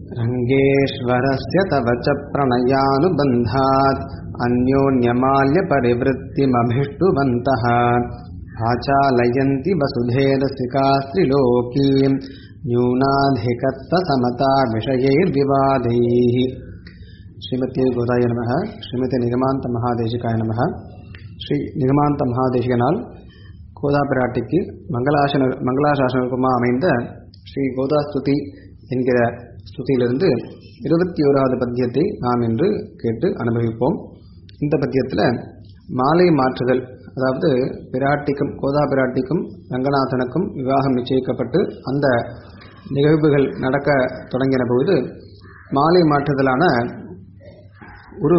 रङ्गेश्वरस्य तव च प्रणयानुबन्धात् अन्योन्यमाल्यपरिवृत्तिमभिष्टुवन्तः आचालयन्ति वसुधेरसिकास्त्रिलोकीम् न्यूनाधिकत्वसमता विषयैर्विवादैः ஸ்ரீமதி கோதாய நம ஸ்ரீமதி நிகமாந்த மகாதேசிகாய நம ஸ்ரீ நிகமாந்த மகாதேசிகனால் கோதா பிராட்டிக்கு மங்களாசன மங்களாசாசனருக்குமா அமைந்த ஸ்ரீ கோதாஸ்துதி என்கிற ஸ்துதியிலிருந்து இருபத்தி ஓராவது பத்தியத்தை நாம் இன்று கேட்டு அனுபவிப்போம் இந்த பத்தியத்தில் மாலை மாற்றுதல் அதாவது பிராட்டிக்கும் கோதா பிராட்டிக்கும் ரங்கநாதனுக்கும் விவாகம் நிச்சயிக்கப்பட்டு அந்த நிகழ்வுகள் நடக்க தொடங்கின பொழுது மாலை மாற்றுதலான ஒரு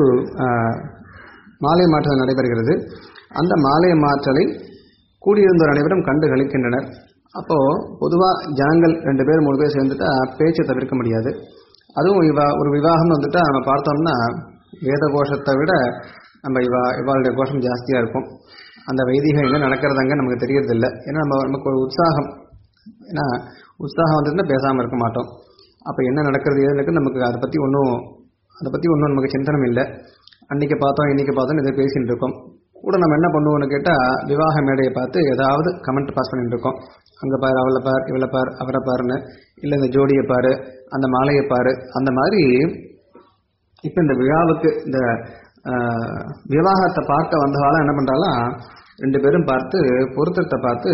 மாலை மாற்றல் நடைபெறுகிறது அந்த மாலை மாற்றலை கூடியிருந்தோர் அனைவரும் கண்டு கழிக்கின்றனர் அப்போது பொதுவாக ஜனங்கள் ரெண்டு பேர் மூணு பேர் சேர்ந்துட்டா பேச்சை தவிர்க்க முடியாது அதுவும் இவா ஒரு விவாகம் வந்துட்டா நம்ம பார்த்தோம்னா வேத கோஷத்தை விட நம்ம இவா இவாளுடைய கோஷம் ஜாஸ்தியாக இருக்கும் அந்த வைதிகம் எங்கே நடக்கிறதாங்க நமக்கு தெரியறதில்ல ஏன்னா நம்ம நமக்கு ஒரு உற்சாகம் ஏன்னா உற்சாகம் வந்துட்டுனா பேசாமல் இருக்க மாட்டோம் அப்போ என்ன நடக்கிறது ஏது நடக்குது நமக்கு அதை பற்றி ஒன்றும் அதை பற்றி ஒன்றும் நமக்கு சிந்தனம் இல்லை அன்றைக்கி பார்த்தோம் இன்றைக்கி பார்த்தோம் இதை பேசிகிட்டு இருக்கோம் கூட நம்ம என்ன பண்ணுவோம்னு கேட்டால் விவாக மேடையை பார்த்து ஏதாவது கமெண்ட் பாஸ் பண்ணிட்டு இருக்கோம் அங்கே பாரு அவளை பார் இவளை பார் அவரை பாருன்னு இல்லை இந்த ஜோடியை பாரு அந்த மாலையை பாரு அந்த மாதிரி இப்போ இந்த விழாவுக்கு இந்த விவாகத்தை பார்க்க வந்தவாலாம் என்ன பண்ணுறாலாம் ரெண்டு பேரும் பார்த்து பொருத்தத்தை பார்த்து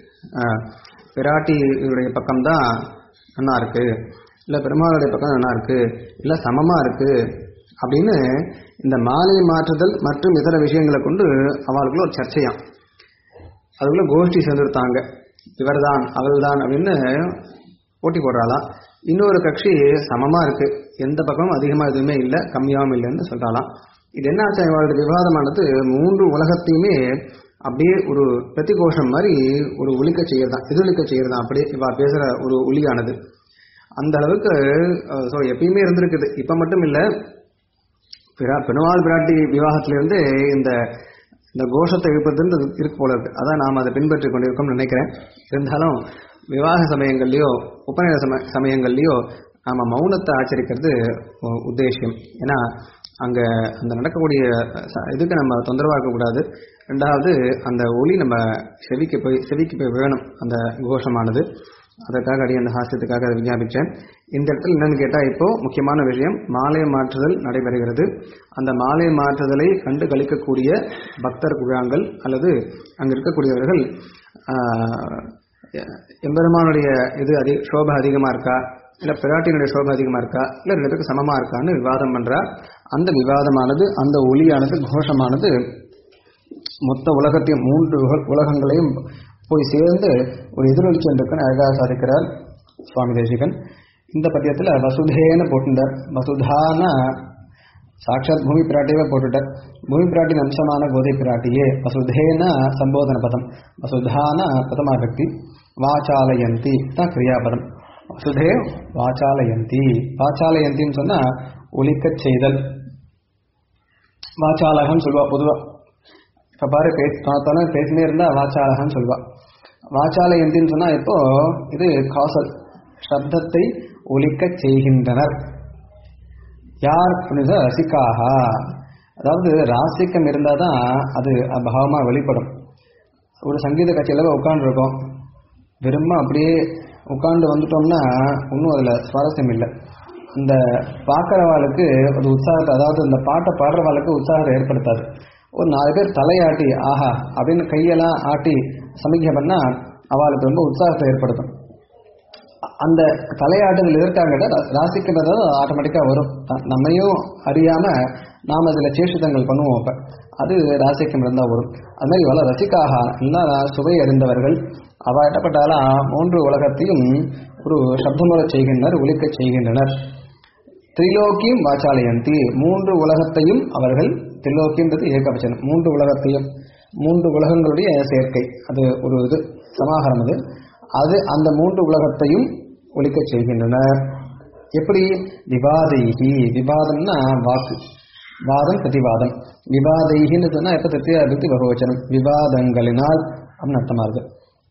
பிராட்டியுடைய பக்கம்தான் நல்லா இருக்கு இல்லை பெருமாளுடைய பக்கம் நல்லா இருக்கு இல்லை சமமாக இருக்கு அப்படின்னு இந்த மாலை மாற்றுதல் மற்றும் இதர விஷயங்களை கொண்டு அவளுக்குள்ள ஒரு சர்ச்சையாம் அதுக்குள்ள கோஷ்டி சேர்ந்துருத்தாங்க இவர் தான் அவள் தான் அப்படின்னு போட்டி போடுறாளாம் இன்னொரு கட்சி சமமாக இருக்கு எந்த பக்கமும் அதிகமாக எதுவுமே இல்லை கம்மியாகவும் இல்லைன்னு சொல்கிறாளாம் இது என்ன ஆச்சு இவளோட விவாதமானது மூன்று உலகத்தையுமே அப்படியே ஒரு பிரதிகோஷம் மாதிரி ஒரு ஒலிக்க செய்யறதான் எதிரொலிக்க செய்யறதான் அப்படியே இவா பேசுகிற ஒரு ஒலியானது அந்த அளவுக்கு ஸோ எப்பயுமே இருந்திருக்குது இப்போ மட்டும் இல்லை பிரா பெருமாள் பிராட்டி விவாகத்திலிருந்து இந்த இந்த கோஷத்தை எழுப்பதுன்றது இருக்கு போல இருக்கு அதான் நாம் அதை பின்பற்றி கொண்டிருக்கோம்னு நினைக்கிறேன் இருந்தாலும் விவாக சமயங்கள்லையோ உபநயன சம சமயங்கள்லையோ நாம் மௌனத்தை ஆச்சரிக்கிறது உத்தேசியம் ஏன்னா அங்கே அந்த நடக்கக்கூடிய இதுக்கு நம்ம தொந்தரவாக இருக்கக்கூடாது ரெண்டாவது அந்த ஒளி நம்ம செவிக்கு போய் செவிக்கு போய் வேணும் அந்த கோஷமானது அதற்காக அடி அந்த ஹாஸ்யத்துக்காக அதை விஞ்ஞாபித்தேன் இந்த இடத்துல என்னன்னு கேட்டால் இப்போ முக்கியமான விஷயம் மாலை மாற்றுதல் நடைபெறுகிறது அந்த மாலை மாற்றுதலை கண்டு கழிக்கக்கூடிய பக்தர் குழாங்கள் அல்லது அங்கே இருக்கக்கூடியவர்கள் எம்பெருமானுடைய இது அதிக சோபை அதிகமாக இருக்கா இல்லை பிராட்டினுடைய சோபை அதிகமாக இருக்கா இல்லை ரெண்டு பேருக்கு சமமாக இருக்கான்னு விவாதம் பண்ணுறா அந்த விவாதமானது அந்த ஒளியானது கோஷமானது மொத்த உலகத்தையும் மூன்று உலகங்களையும் போய் சேர்ந்து ஒரு எதிரொலிச்சு இருக்குன்னு அழகாக சாதிக்கிறார் சுவாமி தேசிகன் இந்த பத்தியத்தில் வசுதேன்னு போட்டுட்டார் வசுதான சாட்சாத் பூமி பிராட்டியவே போட்டுட்டார் பூமி பிராட்டின் அம்சமான கோதை பிராட்டியே வசுதேன சம்போதன பதம் வசுதான பிரதமா பக்தி வாச்சாலயந்தி தான் கிரியாபதம் வசுதே வாச்சாலயந்தி வாச்சாலயந்தின்னு சொன்னால் ஒலிக்கச் செய்தல் வாச்சாலகன்னு சொல்லுவா பொதுவாக இப்போ பாரு பேச தானே பேசினே இருந்தால் வாச்சாலகன்னு சொல்லுவா வாச்சாலயந்தின்னு சொன்னால் இப்போ இது காசல் சப்தத்தை ஒலிக்கச் செய்கின்றனர் யார் அப்படின்னா ரசிக்காக அதாவது ராசிக்கம் இருந்தால் தான் அது அபாவமாக வெளிப்படும் ஒரு சங்கீத கட்சியில் உட்காந்துருக்கோம் வெறும அப்படியே உட்காந்து வந்துட்டோம்னா ஒன்றும் அதில் சுவாரஸ்யம் இல்லை இந்த பார்க்குறவாளுக்கு ஒரு உற்சாகத்தை அதாவது இந்த பாட்டை பாடுறவாளுக்கு உற்சாகத்தை ஏற்படுத்தாது ஒரு நாலு பேர் தலையாட்டி ஆஹா அப்படின்னு கையெல்லாம் ஆட்டி சமிக்கை பண்ணால் அவளுக்கு ரொம்ப உற்சாகத்தை ஏற்படுத்தும் அந்த தலையாட்டுகள் எதற்காக ராசிக்கிறது ஆட்டோமேட்டிக்காக வரும் நம்மையும் அறியாமல் நாம் அதில் சேஷிதங்கள் பண்ணுவோம் அப்போ அது ராசிக்கம் இருந்தால் வரும் அது மாதிரி இவ்வளோ ரசிக்காக எல்லாம் சுவை அறிந்தவர்கள் அவ எட்டப்பட்டாலாம் மூன்று உலகத்தையும் ஒரு சப்தமுறை செய்கின்றனர் ஒழிக்க செய்கின்றனர் திரிலோக்கியும் வாச்சாலயந்தி மூன்று உலகத்தையும் அவர்கள் திரிலோக்கின்றது ஏகபட்சம் மூன்று உலகத்தையும் மூன்று உலகங்களுடைய சேர்க்கை அது ஒரு இது சமாகாரம் அது அது அந்த மூன்று உலகத்தையும் ஒழிக்க செய்கின்றனர் எப்படி விவாதைகி விவாதம்னா வாக்கு வாதம் பிரதிவாதம் விவாதைகின்னு சொன்னால் எப்போ திருப்தியா இருக்கு பகவச்சனம் விவாதங்களினால் அப்படின்னு அர்த்தமா இருக்கு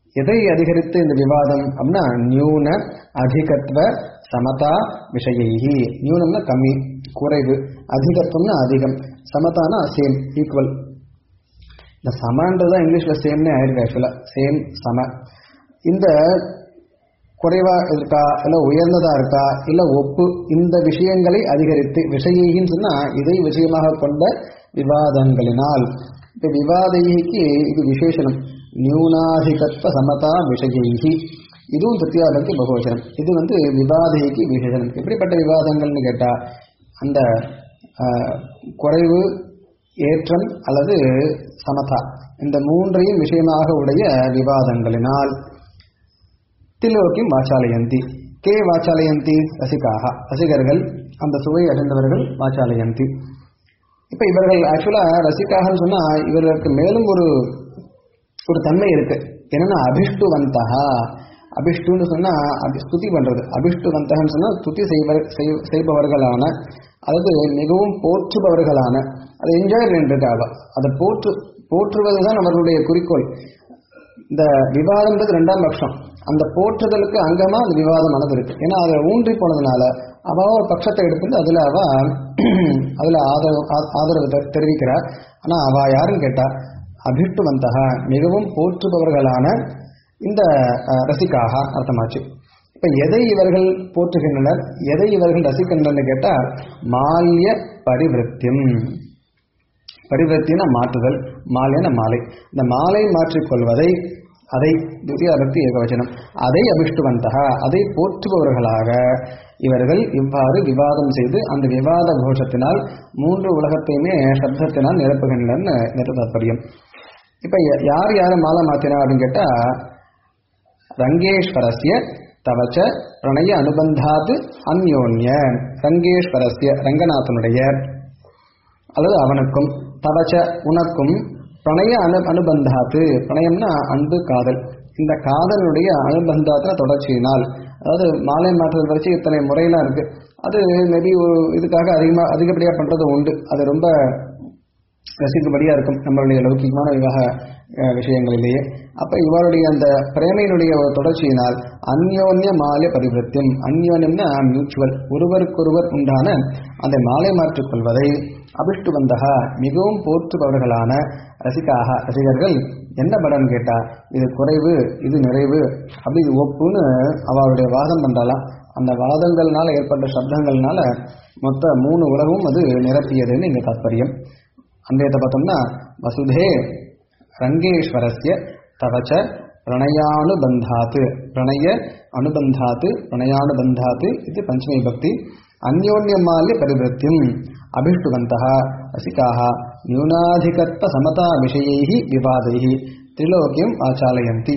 எதை அதிகரித்து இந்த விவாதம் அப்படின்னா நியூன அதிகத்துவ சமதா விஷயைஹி நியூனம்னா கம்மி குறைவு அதிகத்துவம்னா அதிகம் சமதானா சேம் ஈக்குவல் இந்த சமன்றதான் இங்கிலீஷ்ல சேம்னே ஆயிருக்கு ஆக்சுவலா சேம் சம இந்த குறைவா இருக்கா இல்ல உயர்ந்ததா இருக்கா இல்ல ஒப்பு இந்த விஷயங்களை அதிகரித்து விஷயின்னு சொன்னா இதை விஷயமாக கொண்ட விவாதங்களினால் இப்ப விவாதைக்கு இது விசேஷனம் நியூனாதிகத்வ சமதா விஷயைகி இதுவும் திருத்தியாபக்தி பகுவச்சனம் இது வந்து விவாதைக்கு விசேஷனம் எப்படிப்பட்ட விவாதங்கள்னு கேட்டா அந்த ஆஹ், குறைவு ஏற்றம் அல்லது சமதா இந்த மூன்றையும் விஷயமாக உடைய விவாதங்களினால் திலோக்கியம் வாச்சாலயந்தி கே வாச்சாலயந்தி ரசிகாக ரசிகர்கள் அந்த சுவை அடைந்தவர்கள் வாச்சாலயந்தி இப்ப இவர்கள் ஆக்சுவலா ரசிகாகன்னு சொன்னா இவர்களுக்கு மேலும் ஒரு ஒரு தன்மை இருக்கு என்னன்னா அபிஷ்டுவந்தகா அபிஷ்டுன்னு சொன்னா அபி- ஸ்துதி பண்றது அபிஷ்டுவந்தகன்னு சொன்னா ஸ்துதி செய்வர் செய்- செய்பவர்களான அதாவது மிகவும் போற்றுபவர்களான அதை என்ஜாய் பண்ணிருக்காங்க அதை போற்று போற்றுவது தான் அவர்களுடைய குறிக்கோள் இந்த விவாதம்ன்றது ரெண்டாம் பட்சம் அந்த போற்றுதலுக்கு அங்கமா அந்த விவாதமானது இருக்கு ஏன்னா அதை ஊன்றி போனதுனால அவ ஒரு பட்சத்தை எடுத்துட்டு அதுல அவ அதுல ஆதரவு ஆ- ஆதரவு தெ- தெரிவிக்கிறார் ஆனா அவ யாருன்னு கேட்டா அபிஷ்டுவந்தக மிகவும் போற்றுபவர்களான இந்த அஹ், ரசிகாக அர்த்தமாச்சு இப்ப எதை இவர்கள் போற்றுகின்றனர் எதை இவர்கள் ரசிக்கின்றனர் கேட்டா மால்ய பரிவிருத்தியம் பரிவர்த்தின மாற்றுதல் மாலைன மாலை இந்த மாலை மாற்றிக்கொள்வதை அதை திவ்யாபக்தி ஏகவச்சனம் அதை அபிஷ்டுவந்தக அதை போற்றுபவர்களாக இவர்கள் இவ்வாறு விவாதம் செய்து அந்த விவாத கோஷத்தினால் மூன்று உலகத்தையுமே சப்தத்தினால் நிரப்புகின்றன நிற தாற்பயம் இப்ப ய- யார் யார மாலை மாத்தினா அப்படின்னு கேட்டா ரங்கேஸ்வரஸ்ய தவச்ச பிரணய அனுபந்தாது அந்யோன்ய ரங்கேஸ்வரஸ்ய ரங்கநாதனுடைய அல்லது அவனுக்கும் தவச்ச உனக்கும் பிரணய அனு அனுபந்தாத்து பிரணயம்னா அன்பு காதல் இந்த காதலுடைய அனுபந்தத்துல தொடர்ச்சியினால் அதாவது மாலை மாற்றுதல் வச்சு இத்தனை முறையெல்லாம் இருக்கு அது மேபி ஒரு இதுக்காக அதிகமா அதிகப்படியா பண்றது உண்டு அது ரொம்ப ரசிக்கும்படியா இருக்கும் நம்மளுடைய லௌகிகமான விவாக அஹ், விஷயங்களிலேயே அப்ப இவருடைய அந்த பிரேமையினுடைய ஒரு தொடர்ச்சியினால் அந்யோன்ய மாலை பரிவிருத்தியம் அந்யோன்யம்னா மியூச்சுவல் ஒருவருக்கொருவர் உண்டான அந்த மாலை மாற்றிக் கொள்வதை அபிஷ்டுவந்தகா மிகவும் போற்றுபவர்களான ரசிகாக ரசிகர்கள் என்ன படம் கேட்டா இது குறைவு இது நிறைவு அப்படி இது ஒப்புன்னு அவருடைய வாதம் பண்றாளாம் அந்த வாதங்கள்னால ஏற்பட்ட சப்தங்கள்னால மொத்த மூணு உலகமும் அது நிரப்பியதுன்னு இங்க தாற்பயம் அன்றையத்தை பார்த்தோம்னா வசுதே ரங்கேஸ்வரஸ்ய தவச்ச பிரணயானுபந்தாத் பிரணய அனுபந்தாத் பிரணயானுபந்தாத் இது பஞ்சமி பக்தி அந்யோன்யமால்ய பரிவృத்தியம் அபிஷ்டுவந்தः ரசிகாः நியூனாதிகத்வ சமதா விஷயைः விவாதைः திரிலோக்கியம் ஆச்சாலயந்தி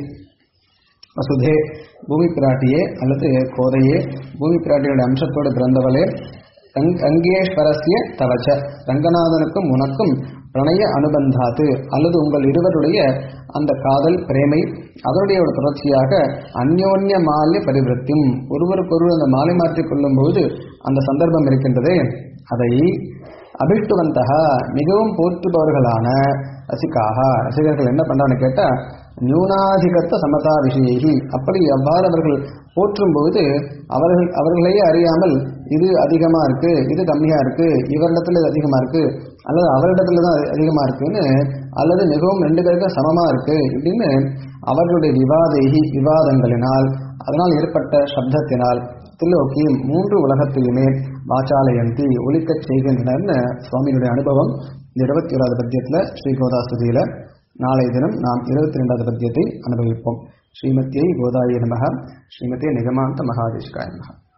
வசுதே பூமி பிராட்டியே அல்லது கோதையே பூமி பிராட்டியோட அம்சத்தோடு பிறந்தவளே ரங் ரங்கேஸ்வரஸ்ய தவச்ச ரங்கநாதனுக்கும் உனக்கும் பிரணய அனுபந்தாத்து அல்லது உங்கள் இருவருடைய அந்த காதல் பிரேமை அதனுடைய ஒரு தொடர்ச்சியாக அந்யோன்ய மால்ய பரிவிருத்தியும் ஒருவருக்கொருவர் அந்த மாலை மாற்றிக் கொள்ளும் போது அந்த சந்தர்ப்பம் இருக்கின்றதே அதை அபிஷ்டுவந்தக மிகவும் போற்றுபவர்களான ரசிகாக ரசிகர்கள் என்ன பண்றான்னு கேட்டா நியூனாதிகத்த சமதா விஷயி அப்படி அவ்வாறு அவர்கள் போற்றும் பொழுது அவர்கள் அவர்களையே அறியாமல் இது அதிகமா இருக்கு இது கம்மியா இருக்கு இவரிடத்துல இது அதிகமா இருக்கு அல்லது அவரிடத்துல தான் அது அதிகமா இருக்குன்னு அல்லது மிகவும் ரெண்டு பேருக்கும் சமமா இருக்கு இப்படின்னு அவர்களுடைய விவாதேகி விவாதங்களினால் அதனால் ஏற்பட்ட சப்தத்தினால் தில்லோக்கியும் மூன்று உலகத்தையுமே வாச்சாலயந்தி ஒலிக்கச் செய்கின்றனர்னு சுவாமியினுடைய அனுபவம் இந்த இருபத்தி ஓராவது பத்தியத்தில் ஸ்ரீ கோதாஸ்துதியில நாளை தினம் நாம் இருபத்தி ரெண்டாவது பத்தியத்தை அனுபவிப்போம் ஸ்ரீமத்தியை கோதாய நமக ஸ்ரீமதியை நிகமாந்த மகாதேஷ்காய நமக